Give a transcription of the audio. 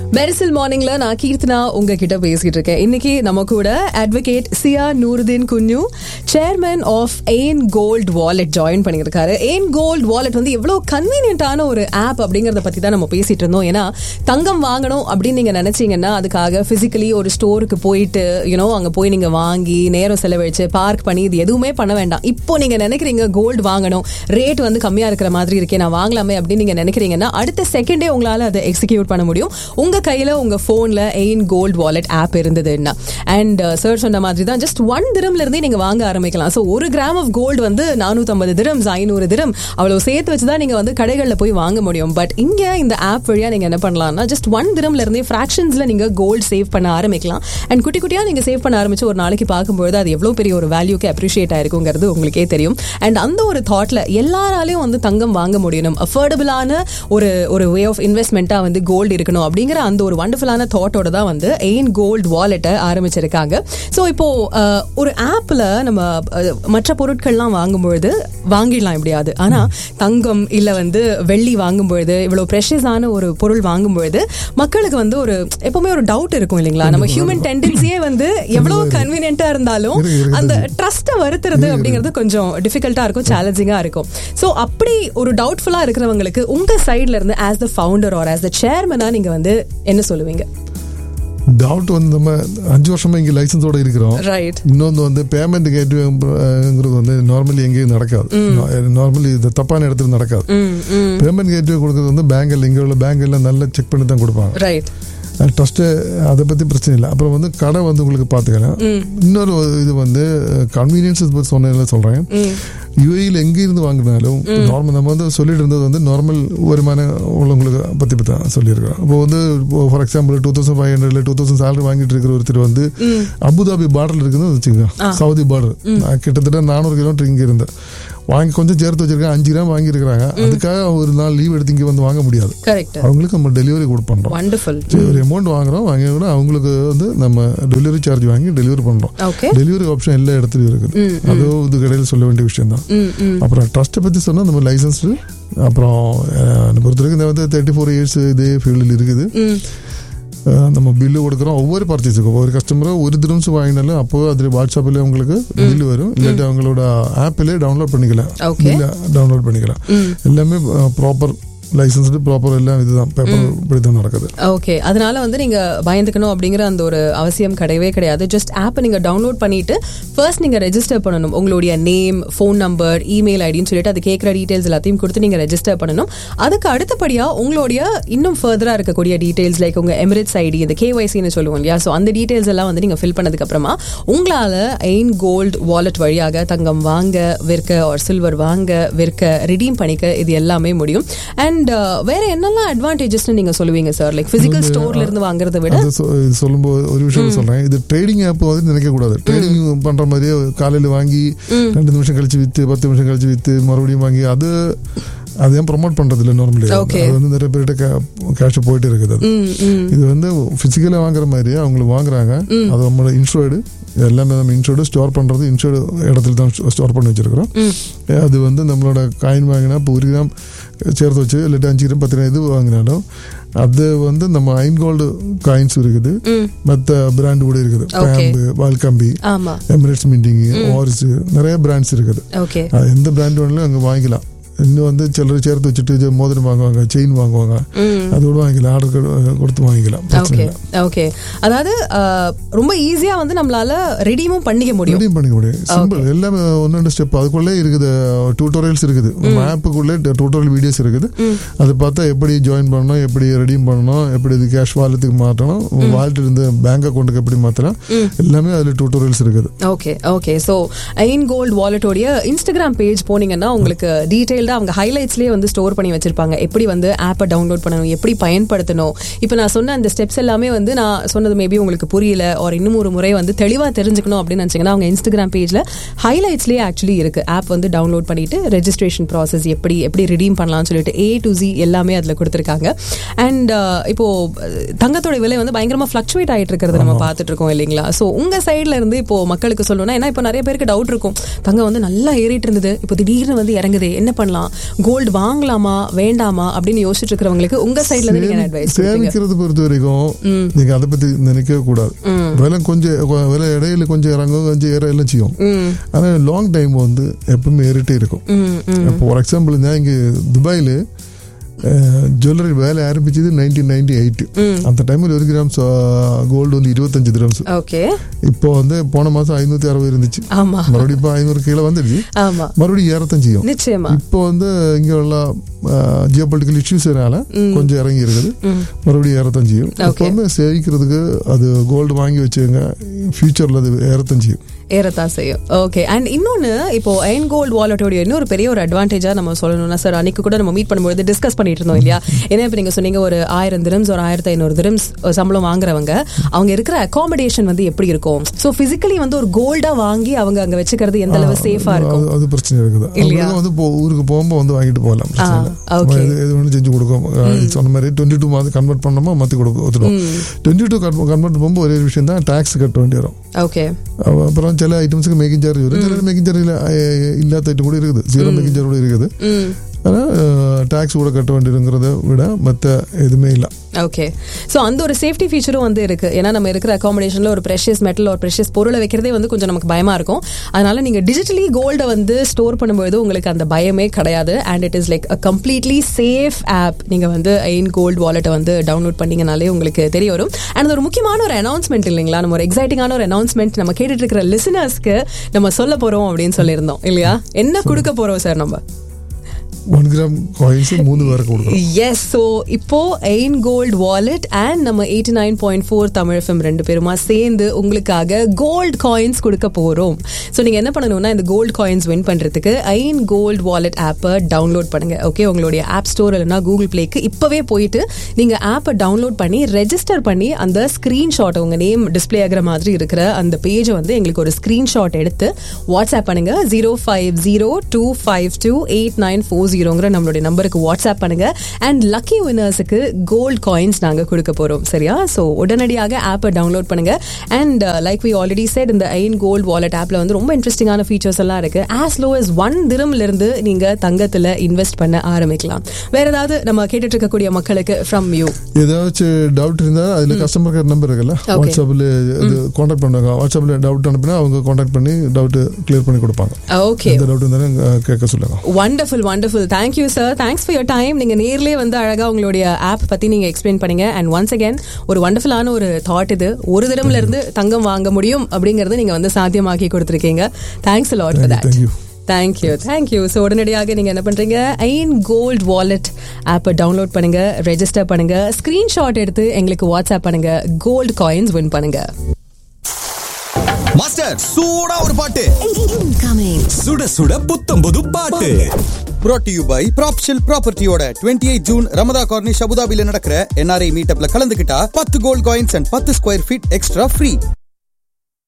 மெரிசல் மார்னிங்ல நான் கீர்த்தனா உங்ககிட்ட பேசிட்டு இருக்கேன் இன்னைக்கு நம்ம கூட advocate Ziya Nooruddin Kunhu chairman of Ain Gold Wallet join பண்ணியிருக்காரு ஏன் கோல்ட் வாலெட் வந்து எவ்வளவு கன்வீனியன்ட்டான ஒரு ஆப் அப்படிங்கறத பத்தி தான் நம்ம பேசிட்டு இருந்தோம் ஏன்னா தங்கம் வாங்கணும் அப்படின்னு நீங்க நினைச்சீங்கன்னா அதுக்காக பிசிக்கலி ஒரு ஸ்டோருக்கு போயிட்டு யூனோ அங்க போய் நீங்க வாங்கி நேரம் செலவழிச்சு பார்க் பண்ணி இது எதுவுமே பண்ண வேண்டாம் இப்போ நீங்க நினைக்கிறீங்க கோல்டு வாங்கணும் ரேட் வந்து கம்மியா இருக்கிற மாதிரி இருக்கே நான் வாங்கலாமே அப்படின்னு நீங்க நினைக்கிறீங்கன்னா அடுத்த செகண்டே உங்களால அதை எக்ஸிக்யூட் பண்ண முடியும் உங்க கையில உங்க போன்ல எயின் கோல்ட் வாலெட் ஆப் இருந்ததுன்னா அண்ட் சார் சொன்ன மாதிரி தான் ஜஸ்ட் ஒன் திரம்ல இருந்தே நீங்க வாங்க ஆரம்பிக்கலாம் ஸோ ஒரு கிராம் ஆஃப் கோல்டு வந்து நானூத்தம்பது திரம்ஸ் ஐநூறு திரம் அவ்வளவு சேர்த்து வச்சு தான் நீங்க வந்து கடைகளில் போய் வாங்க முடியும் பட் இங்க இந்த ஆப் வழியா நீங்க என்ன பண்ணலாம்னா ஜஸ்ட் ஒன் திரம்ல இருந்தே ஃபிராக்ஷன்ஸ்ல நீங்க கோல்டு சேவ் பண்ண ஆரம்பிக்கலாம் அண்ட் குட்டி குட்டியா நீங்க சேவ் பண்ண ஆரம்பிச்சு ஒரு நாளைக்கு பார்க்கும்போது அது எவ்வளவு பெரிய ஒரு வேல்யூக்கு அப்ரிஷியேட் ஆயிருக்குங்கிறது உங்களுக்கே தெரியும் அண்ட் அந்த ஒரு தாட்ல எல்லாராலையும் வந்து தங்கம் வாங்க முடியணும் அஃபோர்டபுளான ஒரு ஒரு வே ஆஃப் இன்வெஸ்ட்மெண்ட்டா வந்து கோல்டு இருக்கணும் அப்படிங்கிற அந்த ஒரு வண்டர்ஃபுல்லான தாட்டோட தான் வந்து எயின் கோல்டு வாலெட்டை ஆரம்பிச்சிருக்காங்க ஸோ இப்போ அஹ், ஒரு ஆப்ல நம்ம அஹ், மற்ற பொருட்கள்லாம் வாங்கும்பொழுது வாங்கிடலாம் எப்படியாது ஆனா தங்கம் இல்ல வந்து வெள்ளி வாங்கும்பொழுது இவ்வளவு ப்ரெஷஸான ஒரு பொருள் வாங்கும்பொழுது மக்களுக்கு வந்து ஒரு எப்பவுமே ஒரு டவுட் இருக்கும் இல்லைங்களா நம்ம ஹியூமன் டெண்டன்சியே வந்து எவ்வளவு கன்வீனியன்ட்டா இருந்தாலும் இருக்கு, இருக்கு. அந்த ட்ரஸ்ட்டை வருத்துறது அப்படிங்கிறது கொஞ்சம் டிஃபிகல்ட்டா இருக்கும் சேலஞ்சிங்கா இருக்கும் ஸோ அப்படி ஒரு டவுட்ஃபுல்லா இருக்கிறவங்களுக்கு உங்க சைட்ல இருந்து as the founder or as the சேர்மனா நீங்க வந்து என்ன சொல்லுவீங்க டவுட் வந்து நம்ம அஞ்சு வருஷமா இங்க லைசன்ஸோட இருக்கிறோம் ரைட் இன்னொன்று வந்து பேமெண்ட் கேட்வேங்கிறது வந்து நார்மலி எங்கேயும் நடக்காது நார்மலி இது தப்பான இடத்துல நடக்காது ம் ம் பேமெண்ட் கேட்வே கொடுக்கறது வந்து பேங்க்ல இங்கே உள்ள பேங்க் எல்லாம் நல்லா செக் பண்ணி தான் கொடுப்பாங்க ரைட் ட்ரஸ்ட்டு அதை பற்றி பிரச்சனை இல்லை அப்புறம் வந்து கடை வந்து உங்களுக்கு பார்த்துக்கலாம் இன்னொரு இது வந்து கன்வீனியன்ஸ் பற்றி சொன்னதில் சொல்கிறேன் யூஏயில் எங்கேருந்து வாங்கினாலும் நார்மல் நம்ம வந்து சொல்லிட்டு இருந்தது வந்து நார்மல் வருமானம் உள்ளவங்களுக்கு பற்றி பற்றி தான் சொல்லியிருக்கோம் இப்போ வந்து for example two thousand five ஹண்ட்ரட்ல டூ தௌசண்ட் சேலரி வாங்கிட்டு இருக்கிற ஒருத்தர் வந்து அபுதாபி பார்டர் இருக்குதுன்னு வச்சுக்கோங்க சவுதி பார்டர் கிட்டத்தட்ட நானூறு கிலோமீட்டர் இங்கே இருந்தேன் வாங்கி கொஞ்சம் சேர்த்து வச்சிருக்கேன் அஞ்சு கிராம் வாங்கியிருக்கிறாங்க அதுக்காக ஒரு நாள் லீவ் எடுத்து இங்கே வந்து வாங்க முடியாது கரெக்ட் அவங்களுக்கு நம்ம டெலிவரி கொடுப்போம் வண்டர்ஃபுல் சரி, ஒரு அமௌண்ட் வாங்குறோம் வாங்கி கூட அவங்களுக்கு வந்து நம்ம டெலிவரி சார்ஜ் வாங்கி டெலிவரி பண்றோம் ஓகே டெலிவரி ஆப்ஷன் எல்லா இடத்துலயும் இருக்குது அதுவும் இது கடையில் சொல்ல வேண்டிய விஷயம் தான் ம் ம் அப்புறம் ட்ரஸ்ட்டை பற்றி சொன்னால் நம்ம லைசன்ஸ்டு அப்புறம் அஹ், என்னை பொறுத்த வரைக்கும் இந்த வந்து தேர்ட்டி ஃபோர் இயர்ஸ் இதே ஃபீல்டில் இருக்குது ம் அஹ், நம்ம பில்லு கொடுக்குறோம் ஒவ்வொரு பர்ச்சேஸுக்கும் ஒவ்வொரு கஸ்டமரும் ஒரு திரம்ஸ் வாங்கினாலும் அப்போ அதில் வாட்ஸ்அப்பில் உங்களுக்கு பில்லு வரும் இல்லாட்டி அவங்களோட ஆப்பிலே டவுன்லோட் பண்ணிக்கலாம் Okay. பில்லை டவுன்லோட் பண்ணிக்கலாம் எல்லாமே ப்ராப்பர் லைசன்ஸ்டு ப்ராப்பர் எல்லாம் இதுதான் பேப்பர் இப்படி தான் நடக்குது ஓகே அதனால வந்து நீங்க பயந்துக்கணும் அப்படிங்கிற அந்த ஒரு அவசியம் கிடையவே கிடையாது ஜஸ்ட் ஆப்பை நீங்க டவுன்லோட் பண்ணிட்டு ஃபர்ஸ்ட் நீங்க ரெஜிஸ்டர் பண்ணணும் உங்களுடைய நேம் ஃபோன் நம்பர் இமெயில் ஐடின்னு சொல்லிட்டு அது கேட்குற டீடைல்ஸ் எல்லாத்தையும் கொடுத்து நீங்க ரெஜிஸ்டர் பண்ணணும் அதுக்கு அடுத்தபடியா உங்களுடைய இன்னும் ஃபர்தரா இருக்கக்கூடிய டீடைல்ஸ் லைக் உங்க எமிரேட்ஸ் ஐடி இந்த கேஒய்சின்னு சொல்லுவோம் இல்லையா ஸோ அந்த டீடைல்ஸ் எல்லாம் வந்து நீங்க ஃபில் பண்ணதுக்கு அப்புறமா உங்களால எயின் கோல்ட் வாலெட் வழியாக தங்கம் வாங்க விற்க ஒரு சில்வர் வாங்க விற்க ரிடீம் பண்ணிக்க இது எல்லாமே முடியும் அண்ட் வேற என்னெல்லாம் அட்வான்டேஜஸ்னு நீங்க சொல்லுவீங்க சார் லைக் பிசிக்கல் ஸ்டோர்ல இருந்து வாங்குறதை விட அது சொ- இது சொல்லும்போது ஒரு விஷயம் சொல்றேன் இது ட்ரேடிங் ஆப் வந்து நினைக்க கூடாது ட்ரேடிங் பண்ற மாதிரியே காலையில வாங்கி ரெண்டு நிமிஷம் கழிச்சு வித்து பத்து நிமிஷம் கழிச்சு வித்து மறுபடியும் வாங்கி அது அது ஏன் ப்ரொமோட் பண்றது இல்லை நார்மலி Okay. அது வந்து நிறைய பேர்கிட்ட கேஷ் போயிட்டு இருக்குது அது ம், ம். இது வந்து பிசிக்கலா வாங்குற மாதிரியே அவங்களுக்கு வாங்குறாங்க அது நம்மளோட இன்சூர்டு எல்லாமே நம்ம இன்சூர்டு ஸ்டோர் பண்றது இன்சூர்டு இடத்துல தான் ஸ்டோர் பண்ணி வச்சிருக்கிறோம் அது வந்து நம்மளோட காயின் வாங்கினா இப்போ ஒரு கிராம் சேர்த்து வச்சு இல்லாட்டி அஞ்சு கிராம் பத்து கிராம் இது வாங்கினாலும் அது வந்து நம்ம ஐன் கோல்டு காயின்ஸ் இருக்குது ம். மற்ற பிராண்ட் கூட இருக்குது Okay. பேம்பு வால்கம்பி ஆமா எமிரேட்ஸ் மிண்டிங் வாரிஸ் நிறைய பிராண்ட்ஸ் இருக்குது ஓகே அது எந்த பிராண்ட் வேணாலும் அங்கே வாங்கிக்கலாம் இன்னும் வந்து சிலர் சேர்த்து வச்சுட்டு இது மோதிரம் வாங்குவாங்க செயின் வாங்குவாங்க அதோட வாங்கிக்கலாம் ஆர்டர் கொடுத்து வாங்கிக்கலாம் பிரச்சனை ஓகே இல்லை ஓகே அதாவது அஹ், ரொம்ப ஈஸியா வந்து நம்மளால ரெடியும் பண்ணிக்க முடியும் ரெடியும் பண்ணிக்க முடியும் சிம்பிள் எல்லாமே ஒன்று ஸ்டெப் அதுக்குள்ளே இருக்குது டியூட்டோரியல்ஸ் இருக்குது நம்ம ஆப்புக்குள்ளே டியூட்டோரியல் வீடியோஸ் இருக்குது அதை பார்த்தா எப்படி ஜாயின் பண்ணணும் எப்படி ரெடியும் பண்ணணும் எப்படி இது கேஷ் வாலெட்டுக்கு மாற்றணும் வாலெட் இருந்து பேங்க் அக்கௌண்ட்டுக்கு எப்படி மாற்றலாம் எல்லாமே அதில் டியூட்டோரியல்ஸ் இருக்குது okay okay so Ain Gold வாலெட்டோடைய இன்ஸ்டாகிராம் பேஜ் போனீங்கன்னா உங்களுக்கு டீடைல்டாக அவங்க ஹைலைட்ஸ்லேயே வந்து ஸ்டோர் பண்ணி வச்சிருப்பாங்க எப்படி வந்து ஆப்பை டவுன்லோட் பண்ணணும் எப்படி பயன்படுத்தணும் இப்போ நான் சொன்ன அந்த ஸ்டெப்ஸ் எல்லாமே வந்து நான் சொன்னது மேபி உங்களுக்கு புரியல ஒரு இன்னும் ஒரு முறை வந்து தெளிவாக தெரிஞ்சுக்கணும் அப்படின்னு நினச்சிங்கன்னா அவங்க இன்ஸ்டாகிராம் பேஜில் ஹைலைட்ஸ்லேயே ஆக்சுவலி இருக்கு ஆப் வந்து டவுன்லோட் பண்ணிட்டு ரெஜிஸ்ட்ரேஷன் ப்ராசஸ் எப்படி எப்படி ரிடீம் பண்ணலாம்னு சொல்லிட்டு ஏ டு ஜி எல்லாமே அதில் கொடுத்துருக்காங்க அண்ட் இப்போ அஹ், தங்கத்தோட விலை வந்து பயங்கரமா ஃப்ளக்சுவேட் ஆயிட்டு இருக்கிறத நம்ம பார்த்துட்டு இருக்கோம் இல்லைங்களா ஸோ உங்க சைட்ல இருந்து இப்போ மக்களுக்கு சொல்லணும்னா ஏன்னா இப்போ நிறைய பேருக்கு டவுட் இருக்கும் தங்கம் வந்து நல்லா ஏறிட்டு இருந்தது இப்போ திடீர்னு வந்து இறங்குது என்ன பண்ணலாம் பண்ணலாம் கோல்டு வாங்கலாமா வேண்டாமா அப்படின்னு யோசிச்சுட்டு இருக்கிறவங்களுக்கு உங்க சைட்ல இருந்து நீங்க அட்வைஸ் சேமிக்கிறது பொறுத்த வரைக்கும் நீங்க அதை பத்தி நினைக்கவே கூடாது விலை கொஞ்சம் விலை இடையில கொஞ்சம் இறங்கும் கொஞ்சம் ஏற எல்லாம் செய்யும் ஆனா லாங் டைம் வந்து எப்பவுமே ஏறிட்டே இருக்கும் இப்போ ஃபார் எக்ஸாம்பிள் நான் இங்க துபாயில் ஜுவல்லரி வேலை ஆரம்பிச்சது நைன்டீன் நைன்டி எயிட் அந்த டைமில் ஒரு கிராம் கோல்டு வந்து இருபத்தஞ்சு கிராம்ஸ் ஓகே இப்போ வந்து போன மாசம் ஐநூத்தி அறுபது இருந்துச்சு ஆமா மறுபடியும் இப்போ ஐநூறு கீழே வந்துடுச்சு ஆமா மறுபடியும் ஏறத்தான் செய்யும் நிச்சயமா இப்போ வந்து இங்க உள்ள ஜியோ பொலிட்டிக்கல் இஷ்யூஸ்னால கொஞ்சம் இறங்கி இருக்குது மறுபடியும் ஏறத்தான் செய்யும் எப்பவுமே சேவிக்கிறதுக்கு அது கோல்டு வாங்கி வச்சுங்க ஃபியூச்சர்ல அது ஏறத்தான் செய்யும் ஏறத்தான் செய்யும் ஓகே அண்ட் இன்னொன்னு இப்போ அயன் கோல்ட் வாலெட்டோட இன்னொரு பெரிய ஒரு அட்வான்டேஜா நம்ம சொல்லணும்னா சார் அன்னைக்கு கூட நம்ம மீட் பண்ணும்போது டிஸ்கஸ் பண்ணிட்டு இருந்தோம் இல்லையா ஏன்னா இப்போ நீங்க சொன்னீங்க ஒரு ஆயிரம் திரம்ஸ் ஒரு ஆயிரத்தி ஐநூறு திரம்ஸ் சம்பளம் வாங்குறவங்க அவங்க இருக்கிற அகாமடேஷன் வந்து எப்படி இருக்கும் ஸோ பிசிக்கலி வந்து ஒரு கோல்டா வாங்கி அவங்க அங்க வச்சுக்கிறது எந்த அளவு சேஃபா இருக்கும் அது- அது பிரச்சனை இருக்குது இல்லையா? அவங்களுக்கு வந்து இப்போ ஊருக்கு போகும்போது வந்து வாங்கிட்டு போகலாம் பிரச்சனை இல்லை. ஆ, okay. நம்ம எது எது வேணும் செஞ்சு கொடுக்கும் அஹ் சொன்ன மாதிரி டுவெண்ட்டி டூ மாதம் கன்வெர்ட் பண்ணோமா மத்தி கொடுக்க ஒத்துடும் டுவெண்ட்டி டூ கன்வெர்ட் போகும்போது ஒரே விஷயம் தான் டாக்ஸ் கட்ட வேண்டி வரும் ஓகே அவ- அப்புறம் சில ஐட்டம்ஸுக்கு மேக்கிங் சார்ஜ் வரும் சில மேக்கிங் சார்ஜ் இல்லாத ஐட்டம் கூட இருக்குது ஜீரோ மேக்கிங் சார்ஜ் கூட இருக்குது ஆனால் டாக்ஸ் கூட கட்ட வேண்டியிருங்கிறத விட மற்ற எதுவுமே இல்லை ஓகே ஸோ அந்த ஒரு சேஃப்டி ஃபீச்சரும் வந்து இருக்கு ஏன்னா நம்ம இருக்கிற அகாமடேஷன்ல ஒரு ப்ரெஷியஸ் மெட்டல் ஒரு ப்ரெஷியஸ் பொருளை வைக்கிறதே வந்து கொஞ்சம் நமக்கு பயமா இருக்கும் அதனால நீங்க டிஜிட்டலி கோல்டை வந்து ஸ்டோர் பண்ணும்போது உங்களுக்கு அந்த பயமே கிடையாது and it is like a completely safe app நீங்க வந்து ஐன் கோல்ட் வாலெட்டை வந்து டவுன்லோட் பண்ணீங்கனாலே உங்களுக்கு தெரிய வரும் அண்ட் ஒரு முக்கியமான ஒரு அனௌன்ஸ்மெண்ட் இல்லைங்களா நம்ம ஒரு எக்ஸைட்டிங்கான ஒரு அனௌன்ஸ்மெண்ட் நம்ம கேட்டுட்டு இருக்கிற லிசனர்ஸ்க்கு நம்ம சொல்ல போறோம் அப்படின்னு சொல்லியிருந்தோம் இல்லையா என்ன கொடுக்க போறோம் சார் நம்ம ஒன் கிராம் காயின்ஸ் மூணு பேருக்கு கொடுக்குறோம் எஸ் ஸோ இப்போ எயின் கோல்ட் வாலெட் அண்ட் நம்ம eighty nine point four Tamil FM ரெண்டு பேருமா சேர்ந்து உங்களுக்காக கோல்ட் காயின்ஸ் கொடுக்க போறோம் ஸோ நீங்க என்ன பண்ணணும்னா இந்த கோல்ட் காயின்ஸ் வின் பண்றதுக்கு ஐன் கோல்ட் வாலெட் ஆப்பை டவுன்லோட் பண்ணுங்க ஓகே உங்களுடைய ஆப் ஸ்டோர் இல்லைனா கூகுள் பிளேக்கு இப்பவே போயிட்டு நீங்க ஆப்பை டவுன்லோட் பண்ணி ரெஜிஸ்டர் பண்ணி அந்த ஸ்கிரீன்ஷாட் உங்க நேம் டிஸ்ப்ளே ஆகிற மாதிரி இருக்கிற அந்த பேஜை வந்து எங்களுக்கு ஒரு ஸ்கிரீன்ஷாட் எடுத்து வாட்ஸ்அப் பண்ணுங்க zero five zero two five two eight nine four ஜீரோங்கிற நம்மளுடைய நம்பருக்கு வாட்ஸ்அப் பண்ணுங்க அண்ட் லக்கி வினர்ஸுக்கு கோல்ட் காயின்ஸ் நாங்க கொடுக்க போறோம் சரியா ஸோ உடனடியாக ஆப்பை டவுன்லோட் பண்ணுங்க and like we already set இந்த ஐன் கோல்ட் வாலெட் ஆப்ல வந்து ரொம்ப இன்ட்ரெஸ்டிங்கான ஃபீச்சர்ஸ் எல்லாம் இருக்கு ஆஸ் லோ as ஒன் திரம்ல இருந்து நீங்க தங்கத்துல இன்வெஸ்ட் பண்ண ஆரம்பிக்கலாம் வேற ஏதாவது நம்ம கேட்டுட்டு இருக்கக்கூடிய மக்களுக்கு ஃப்ரம் யூ ஏதாச்சும் டவுட் இருந்தா அதுல கஸ்டமர் கேர் நம்பர் இருக்குல்ல வாட்ஸ்அப்ல இது காண்டாக்ட் பண்ணுவாங்க வாட்ஸ்அப்ல டவுட் அனுப்பினா அவங்க காண்டாக்ட் பண்ணி டவுட் கிளியர் பண்ணி கொடுப்பாங்க ஓகே எந்த டவுட் இருந்தாலும் அஹ், கேட்க சொல்லுங்க wonderful wonderful thank you sir thanks for your time நீங்க நேர்லயே வந்து அழகா உங்களுடைய ஆப் பத்தி நீங்க எக்ஸ்பிளைன் பண்ணீங்க அண்ட் ஒன்ஸ் அகேன் ஒரு வண்டர்ஃபுல்லான ஒரு தாட் இது ஒரு தினம்ல இருந்து தங்கம் வாங்க முடியும் அப்படிங்கறது நீங்க வந்து சாத்தியமாக்கி கொடுத்துருக்கீங்க thanks lot for that thank you thank you thank you so உடனடியாக நீங்கள் என்ன பண்ணுறீங்க ஐன் கோல்ட் வாலெட் ஆப்பை டவுன்லோட் பண்ணுங்க ரெஜிஸ்டர் பண்ணுங்க ஸ்க்ரீன்ஷாட் எடுத்து எங்களுக்கு வாட்ஸ்அப் பண்ணுங்க கோல்ட் காயின்ஸ் வின் பண்ணுங்க மாஸ்டர் சூடா ஒரு பாட்டு Incoming. சுட சுட புத்தம் புது பாட்டு brought to you by ப்ராப்ஷில் ப்ராப்பர்ட்டியோட 28 ஜூன் ரமதா கார்னிஷ் அபுதாபில நடக்கிற என்ஆர்ஐ மீட்டப்ல கலந்துக்கிட்டா பத்து கோல்ட் காயின்ஸ் அண்ட் பத்து ஸ்கொயர் ஃபீட் எக்ஸ்ட்ரா ஃப்ரீ